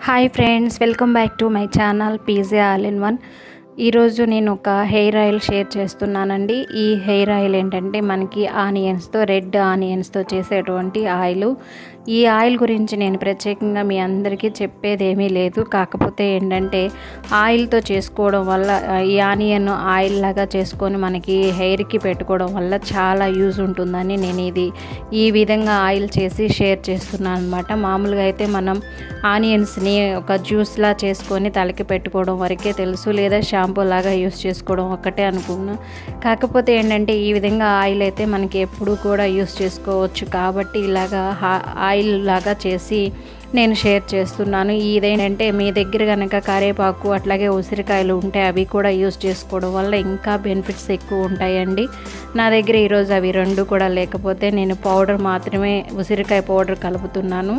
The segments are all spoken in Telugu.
hi friends welcome back to my channel PJ all in one ఈరోజు నేను ఒక హెయిర్ ఆయిల్ షేర్ చేస్తున్నానండి ఈ హెయిర్ ఆయిల్ ఏంటంటే మనకి ఆనియన్స్తో రెడ్ ఆనియన్స్తో చేసేటువంటి ఆయిల్ ఈ ఆయిల్ గురించి నేను ప్రత్యేకంగా మీ అందరికీ చెప్పేది ఏమీ లేదు కాకపోతే ఏంటంటే ఆయిల్తో చేసుకోవడం వల్ల ఆ, ఈ ఆనియన్ ఆయిల్ లాగా చేసుకొని మనకి హెయిర్కి పెట్టుకోవడం వల్ల చాలా యూజ్ ఉంటుందని నేను ఇది ఈ విధంగా ఆయిల్ చేసి షేర్ చేస్తున్నాను అనమాట మామూలుగా అయితే మనం ఆనియన్స్ని ఒక జ్యూస్లా చేసుకొని తలకి పెట్టుకోవడం వరకే తెలుసు లేదా షాంపూ లాగా యూస్ చేసుకోవడం ఒక్కటే అనుకున్నా కాకపోతే ఏంటంటే ఈ విధంగా ఆయిల్ అయితే మనకి ఎప్పుడు కూడా యూస్ చేసుకోవచ్చు కాబట్టి ఇలాగా హా- ఆయిల్ లాగా చేసి నేను షేర్ చేస్తున్నాను ఇదేంటంటే మీ దగ్గర కనుక కరేపాకు అట్లాగే ఉసిరికాయలు ఉంటే అవి కూడా యూస్ చేసుకోవడం వల్ల ఇంకా బెనిఫిట్స్ ఎక్కువ ఉంటాయండి నా దగ్గర ఈరోజు అవి రెండు కూడా లేకపోతే నేను పౌడర్ మాత్రమే ఉసిరికాయ పౌడర్ కలుపుతున్నాను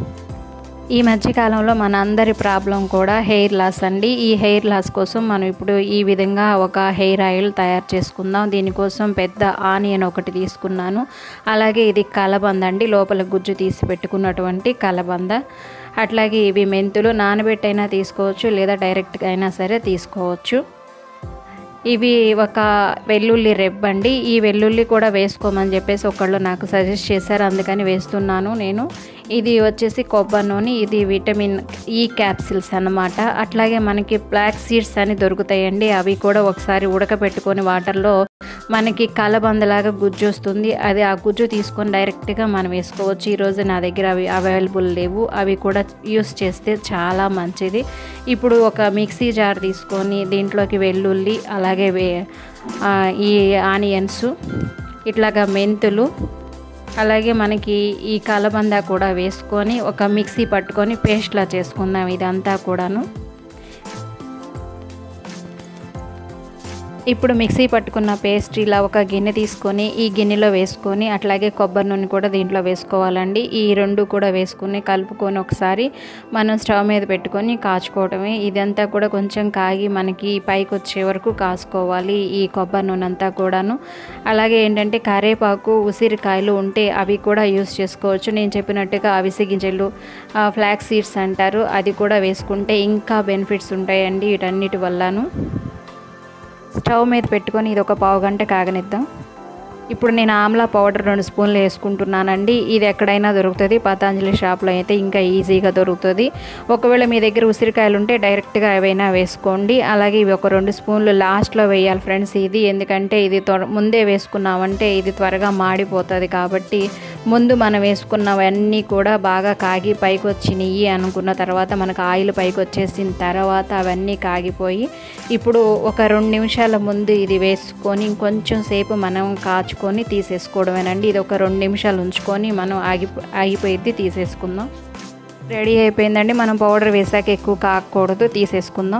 ఈ మధ్యకాలంలో మన అందరి ప్రాబ్లం కూడా హెయిర్ లాస్ అండి ఈ హెయిర్ లాస్ కోసం మనం ఇప్పుడు ఈ విధంగా ఒక హెయిర్ ఆయిల్ తయారు చేసుకుందాం దీనికోసం పెద్ద ఆనియన్ ఒకటి తీసుకున్నాను అలాగే ఇది కలబంద అండి లోపల గుజ్జు తీసి పెట్టుకున్నటువంటి కలబంద అట్లాగే ఇవి మెంతులు నానబెట్టైనా తీసుకోవచ్చు లేదా డైరెక్ట్గా అయినా సరే తీసుకోవచ్చు ఇవి ఒక వెల్లుల్లి రెబ్బండి ఈ వెల్లుల్లి కూడా వేసుకోమని చెప్పేసి ఒకళ్ళు నాకు సజెస్ట్ చేశారు అందుకని వేస్తున్నాను నేను ఇది వచ్చేసి కొబ్బరి నూనె ఇది విటమిన్ ఈ క్యాప్సిల్స్ అన్నమాట అట్లాగే మనకి బ్లాక్ సీడ్స్ అని దొరుకుతాయండి అవి కూడా ఒకసారి ఉడకబెట్టుకొని వాటర్లో మనకి కలబందలాగా గుజ్జు వస్తుంది అది ఆ గుజ్జు తీసుకొని డైరెక్ట్గా మనం వేసుకోవచ్చు ఈరోజు నా దగ్గర అవి అవైలబుల్ లేవు అవి కూడా యూస్ చేస్తే చాలా మంచిది ఇప్పుడు ఒక మిక్సీ జార్ తీసుకొని దీంట్లోకి వెల్లుల్లి అలాగే వే- ఆ, ఈ ఆనియన్స్ ఇట్లాగా మెంతులు అలాగే మనకి ఈ కలబంద కూడా వేసుకొని ఒక మిక్సీ పట్టుకొని పేస్ట్లా చేసుకుందాం ఇదంతా కూడాను ఇప్పుడు మిక్సీ పట్టుకున్న పేస్ట్ ఇలా ఒక గిన్నె తీసుకొని ఈ గిన్నెలో వేసుకొని అట్లాగే కొబ్బరి నూనె కూడా దీంట్లో వేసుకోవాలండి ఈ రెండు కూడా వేసుకొని కలుపుకొని ఒకసారి మనం స్టవ్ మీద పెట్టుకొని కాచుకోవడమే ఇదంతా కూడా కొంచెం కాగి మనకి పైకి వచ్చే వరకు కాసుకోవాలి ఈ కొబ్బరి నూనె అంతా కూడాను అలాగే ఏంటంటే కరేపాకు ఉసిరికాయలు ఉంటే అవి కూడా యూస్ చేసుకోవచ్చు నేను చెప్పినట్టుగా అవిసె గింజలు ఫ్లాక్ సీడ్స్ అంటారు అది కూడా వేసుకుంటే ఇంకా బెనిఫిట్స్ ఉంటాయండి వీటన్నిటి వల్లను స్టవ్ మీద పెట్టుకొని ఇది ఒక పావు గంట కాగనిద్దాం ఇప్పుడు నేను ఆమ్లా పౌడర్ రెండు స్పూన్లు వేసుకుంటున్నానండి ఇది ఎక్కడైనా దొరుకుతుంది పతాంజలి షాప్లో అయితే ఇంకా ఈజీగా దొరుకుతుంది ఒకవేళ మీ దగ్గర ఉసిరికాయలు ఉంటే డైరెక్ట్గా ఏవైనా వేసుకోండి అలాగే ఇవి ఒక రెండు స్పూన్లు లాస్ట్లో వేయాలి ఫ్రెండ్స్ ఇది ఎందుకంటే ఇది త్వర ముందే వేసుకున్నామంటే ఇది త్వరగా మాడిపోతుంది కాబట్టి ముందు మనం వేసుకున్నవన్నీ కూడా బాగా కాగి పైకి వచ్చినాయి అనుకున్న తర్వాత మనకు ఆయిల్ పైకి వచ్చేసిన తర్వాత అవన్నీ కాగిపోయి ఇప్పుడు ఒక రెండు నిమిషాల ముందు ఇది వేసుకొని ఇంకొంచెం సేపు మనం కాచుకొని తీసేసుకోవడమేనండి ఇది ఒక రెండు నిమిషాలు ఉంచుకొని మనం ఆగి ఆగిపోయిద్ది తీసేసుకుందాం రెడీ అయిపోయిందండి మనం పౌడర్ వేసాక ఎక్కువ కాకూడదు తీసేసుకుందాం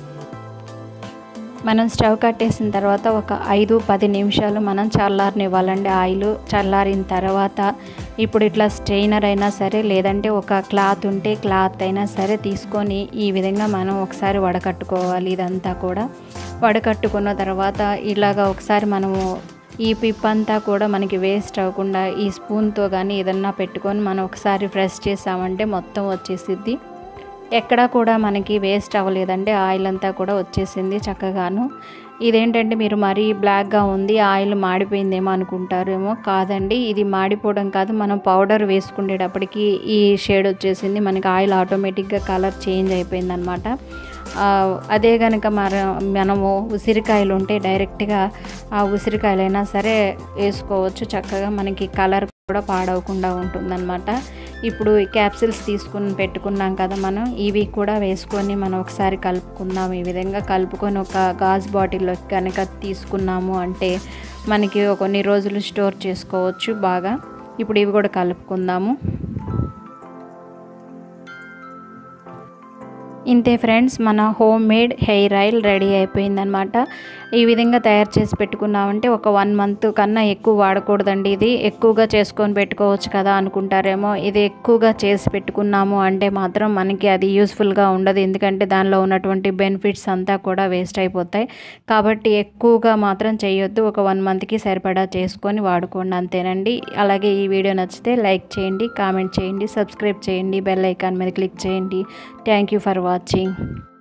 మనం స్టవ్ కట్టేసిన తర్వాత ఒక ఐదు పది నిమిషాలు మనం చల్లారనివ్వాలండి ఆయిల్ చల్లారిన తర్వాత ఇప్పుడు ఇట్లా స్ట్రెయినర్ అయినా సరే లేదంటే ఒక క్లాత్ ఉంటే క్లాత్ అయినా సరే తీసుకొని ఈ విధంగా మనం ఒకసారి వడకట్టుకోవాలి ఇదంతా కూడా వడకట్టుకున్న తర్వాత ఇలాగా ఒకసారి మనము ఈ పిప్ అంతా కూడా మనకి వేస్ట్ అవ్వకుండా ఈ స్పూన్తో కానీ ఏదన్నా పెట్టుకొని మనం ఒకసారి ఫ్రెష్ చేసామంటే మొత్తం వచ్చేసిద్ది ఎక్కడా కూడా మనకి వేస్ట్ అవ్వలేదండి ఆయిల్ అంతా కూడా వచ్చేసింది చక్కగాను ఇదేంటంటే మీరు మరీ బ్లాక్గా ఉంది ఆయిల్ మాడిపోయిందేమో అనుకుంటారేమో కాదండి ఇది మాడిపోవడం కాదు మనం పౌడర్ వేసుకునేటప్పటికి ఈ షేడ్ వచ్చేసింది మనకి ఆయిల్ ఆటోమేటిక్గా కలర్ చేంజ్ అయిపోయింది అనమాట అదే కనుక మన మనము ఉసిరికాయలు ఉంటే డైరెక్ట్గా ఆ ఉసిరికాయలైనా సరే వేసుకోవచ్చు చక్కగా మనకి కలర్ కూడా పాడవకుండా ఉంటుందన్నమాట ఇప్పుడు ఈ క్యాప్సిల్స్ తీసుకుని పెట్టుకున్నాం కదా మనం ఇవి కూడా వేసుకొని మనం ఒకసారి కలుపుకుందాం ఈ విధంగా కలుపుకొని ఒక గాజు బాటిల్లో కనుక తీసుకున్నాము అంటే మనకి కొన్ని రోజులు స్టోర్ చేసుకోవచ్చు బాగా ఇప్పుడు ఇవి కూడా కలుపుకుందాము ఇంతే ఫ్రెండ్స్ మన home made hair oil ready అయిపోయిందనమాట ఈ విధంగా తయారు చేసి పెట్టుకున్నామంటే ఒక వన్ మంత్ కన్నా ఎక్కువ వాడకూడదండి ఇది ఎక్కువగా చేసుకొని పెట్టుకోవచ్చు కదా అనుకుంటారేమో ఇది ఎక్కువగా చేసి పెట్టుకున్నాము అంటే మాత్రం మనకి అది యూస్ఫుల్గా ఉండదు ఎందుకంటే దానిలో ఉన్నటువంటి బెనిఫిట్స్ అంతా కూడా వేస్ట్ అయిపోతాయి కాబట్టి ఎక్కువగా మాత్రం చేయొద్దు ఒక వన్ మంత్కి సరిపడా చేసుకొని వాడుకోండి అంతేనండి అలాగే ఈ వీడియో నచ్చితే లైక్ చేయండి కామెంట్ చేయండి సబ్స్క్రైబ్ చేయండి బెల్ ఐకాన్ మీద క్లిక్ చేయండి థ్యాంక్ యూ ఫర్ వాచింగ్